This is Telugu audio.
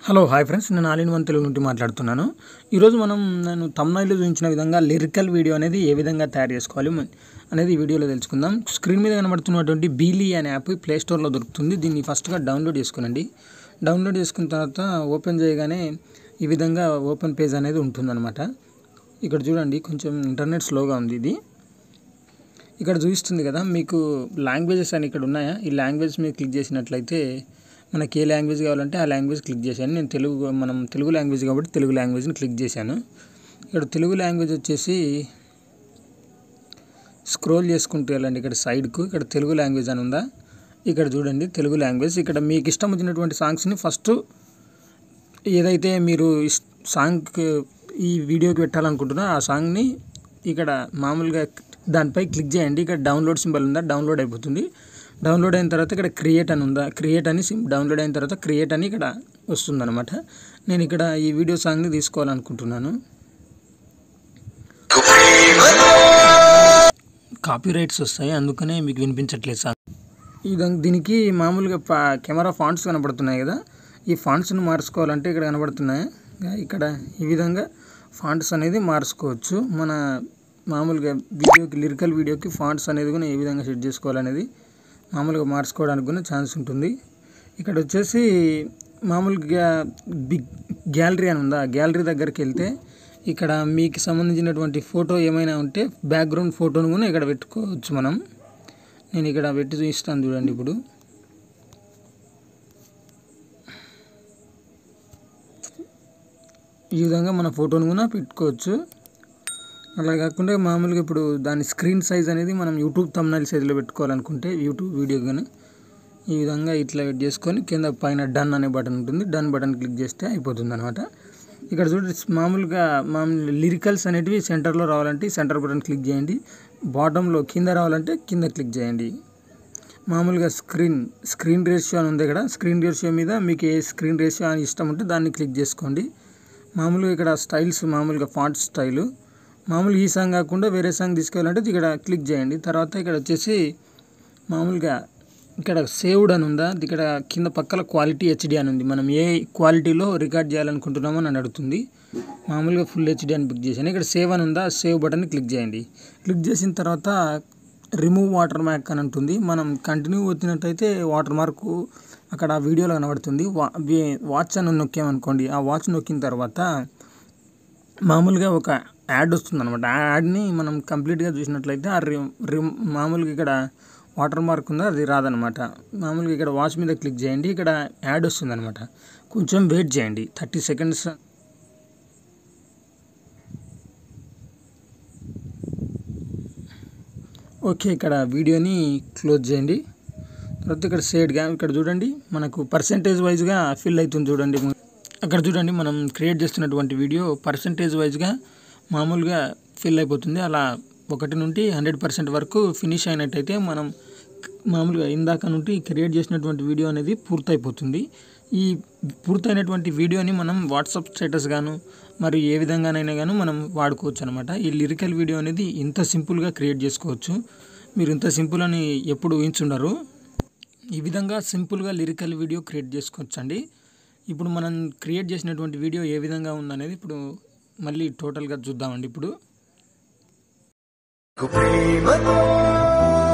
హలో హాయ్ ఫ్రెండ్స్ నేను ఆల్ ఇన్ వన్ తెలుగు నుండి మాట్లాడుతున్నాను ఈరోజు మనం నేను తమ్నైల్లో చూపించిన విధంగా లిరికల్ వీడియో అనేది ఏ విధంగా తయారు చేసుకోవాలి మ- అనేది ఈ వీడియోలో తెలుసుకుందాం స్క్రీన్ మీద కనబడుతున్నటువంటి బీలీ అనే యాప్ ప్లే స్టోర్లో దొరుకుతుంది దీన్ని ఫస్ట్గా డౌన్లోడ్ చేసుకునండి డౌన్లోడ్ చేసుకున్న తర్వాత ఓపెన్ చేయగానే ఈ విధంగా ఓపెన్ పేజ్ అనేది ఉంటుందన్నమాట ఇక్కడ చూడండి కొంచెం ఇంటర్నెట్ స్లోగా ఉంది ఇది ఇక్కడ చూపిస్తుంది కదా మీకు లాంగ్వేజెస్ అని ఇక్కడ ఉన్నాయా ఈ లాంగ్వేజ్ మీద క్లిక్ చేసినట్లయితే మనకి ఏ లాంగ్వేజ్ కావాలంటే ఆ లాంగ్వేజ్ క్లిక్ చేశాను నేను తెలుగు మనం తెలుగు లాంగ్వేజ్ కాబట్టి తెలుగు లాంగ్వేజ్ని క్లిక్ చేశాను ఇక్కడ తెలుగు లాంగ్వేజ్ వచ్చేసి స్క్రోల్ చేసుకుంటూ వెళ్ళండి ఇక్కడ సైడ్కు ఇక్కడ తెలుగు లాంగ్వేజ్ అని ఉందా ఇక్కడ చూడండి తెలుగు లాంగ్వేజ్ ఇక్కడ మీకు ఇష్టం వచ్చినటువంటి సాంగ్స్ని ఫస్ట్ ఏదైతే మీరు ఇస్- సాంగ్ ఈ వీడియోకి పెట్టాలనుకుంటున్నా ఆ సాంగ్ని ఇక్కడ మామూలుగా దానిపై క్లిక్ చేయండి ఇక్కడ డౌన్లోడ్ సింబల్ ఉందా డౌన్లోడ్ అయిపోతుంది డౌన్లోడ్ అయిన తర్వాత ఇక్కడ క్రియేట్ అని ఉందా క్రియేట్ అని సిం డౌన్లోడ్ అయిన తర్వాత క్రియేట్ అని ఇక్కడ వస్తుందన్నమాట నేను ఇక్కడ ఈ వీడియో సాంగ్ని తీసుకోవాలనుకుంటున్నాను కాపీ రైట్స్ వస్తాయి అందుకనే మీకు వినిపించట్లేదు సాంగ్ ఈ దాని- దీనికి మామూలుగా పా- కెమెరా ఫాంట్స్ కనబడుతున్నాయి కదా ఈ ఫాంట్స్ని మార్చుకోవాలంటే ఇక్కడ కనబడుతున్నాయి ఇక్కడ ఈ విధంగా ఫాంట్స్ అనేది మార్చుకోవచ్చు మన మామూలుగా వీడియోకి లిరికల్ వీడియోకి ఫాంట్స్ అనేది కూడా ఏ విధంగా సెట్ చేసుకోవాలనేది మామూలుగా మార్చుకోవడానికి కూడా ఛాన్స్ ఉంటుంది ఇక్కడ వచ్చేసి మామూలుగా బిగ్ గ్యాలరీ అని ఉందా గ్యాలరీ దగ్గరికి వెళ్తే ఇక్కడ మీకు సంబంధించినటువంటి ఫోటో ఏమైనా ఉంటే బ్యాక్గ్రౌండ్ ఫోటోను కూడా ఇక్కడ పెట్టుకోవచ్చు మనం నేను ఇక్కడ పెట్టి చూపిస్తాను చూడండి ఇప్పుడు ఈ విధంగా మన ఫోటోను కూడా పెట్టుకోవచ్చు అలా కాకుండా మామూలుగా ఇప్పుడు దాని స్క్రీన్ సైజ్ అనేది మనం యూట్యూబ్ తమ్నైల్ సైజులో పెట్టుకోవాలనుకుంటే యూట్యూబ్ వీడియో కానీ ఈ విధంగా ఇట్లా వెయిట్ చేసుకొని కింద పైన డన్ అనే బటన్ ఉంటుంది డన్ బటన్ క్లిక్ చేస్తే అయిపోతుంది అనమాట ఇక్కడ చూడండి మామూలుగా మామూలు లిరికల్స్ అనేటివి సెంటర్లో రావాలంటే సెంటర్ బటన్ క్లిక్ చేయండి బాటంలో కింద రావాలంటే కింద క్లిక్ చేయండి మామూలుగా స్క్రీన్ స్క్రీన్ రేషియో అని ఉంది ఇక్కడ స్క్రీన్ రేషియో మీద మీకు ఏ స్క్రీన్ రేషియో అని ఇష్టం ఉంటే దాన్ని క్లిక్ చేసుకోండి మామూలుగా ఇక్కడ స్టైల్స్ మామూలుగా ఫాంట్ స్టైలు మామూలుగా ఈ సాంగ్ కాకుండా వేరే సాంగ్ తీసుకెళ్ళాలంటే ఇక్కడ క్లిక్ చేయండి తర్వాత ఇక్కడ వచ్చేసి మామూలుగా ఇక్కడ సేవ్డ్ అని ఉందా ఇక్కడ కింద పక్కల క్వాలిటీ హెచ్డి అని ఉంది మనం ఏ క్వాలిటీలో రికార్డ్ చేయాలనుకుంటున్నామో అని అడుగుతుంది మామూలుగా ఫుల్ హెచ్డి అని పిక్ చేశాను ఇక్కడ సేవ్ అని ఉందా సేవ్ బటన్ క్లిక్ చేయండి క్లిక్ చేసిన తర్వాత రిమూవ్ వాటర్ మార్క్ అని ఉంటుంది మనం కంటిన్యూ వచ్చినట్టయితే వాటర్ మార్క్ అక్కడ ఆ వీడియోలో కనబడుతుంది వా వే- వాచ్ అని నొక్కామనుకోండి ఆ వాచ్ నొక్కిన తర్వాత మామూలుగా ఒక యాడ్ వస్తుంది అనమాట ఆ యాడ్ని మనం కంప్లీట్గా చూసినట్లయితే ఆ రి రిమ్ మామూలుగా ఇక్కడ వాటర్ మార్క్ ఉందో అది రాదనమాట మామూలుగా ఇక్కడ వాచ్ మీద క్లిక్ చేయండి ఇక్కడ యాడ్ వస్తుంది అనమాట కొంచెం వెయిట్ చేయండి థర్టీ సెకండ్స్ ఓకే ఇక్కడ వీడియోని క్లోజ్ చేయండి తర్వాత ఇక్కడ సేడ్గా ఇక్కడ చూడండి మనకు పర్సంటేజ్ వైజ్గా ఫిల్ అవుతుంది చూడండి అక్కడ చూడండి మనం క్రియేట్ చేస్తున్నటువంటి వీడియో పర్సంటేజ్ వైజ్గా మామూలుగా ఫిల్ అయిపోతుంది అలా ఒకటి నుండి హండ్రెడ్ పర్సెంట్ వరకు ఫినిష్ అయినట్టయితే మనం మామూలుగా ఇందాక నుండి క్రియేట్ చేసినటువంటి వీడియో అనేది పూర్తయిపోతుంది ఈ పూర్తయినటువంటి వీడియోని మనం వాట్సాప్ స్టేటస్ గాను మరి ఏ విధంగానైనా గాను మనం వాడుకోవచ్చు అనమాట ఈ లిరికల్ వీడియో అనేది ఇంత సింపుల్గా క్రియేట్ చేసుకోవచ్చు మీరు ఇంత సింపుల్ అని ఎప్పుడు ఊహించుండరు ఈ విధంగా సింపుల్గా లిరికల్ వీడియో క్రియేట్ చేసుకోవచ్చు అండి ఇప్పుడు మనం క్రియేట్ చేసినటువంటి వీడియో ఏ విధంగా ఉందనేది ఇప్పుడు మళ్ళీ టోటల్గా చూద్దామండి ఇప్పుడు ప్రేమతో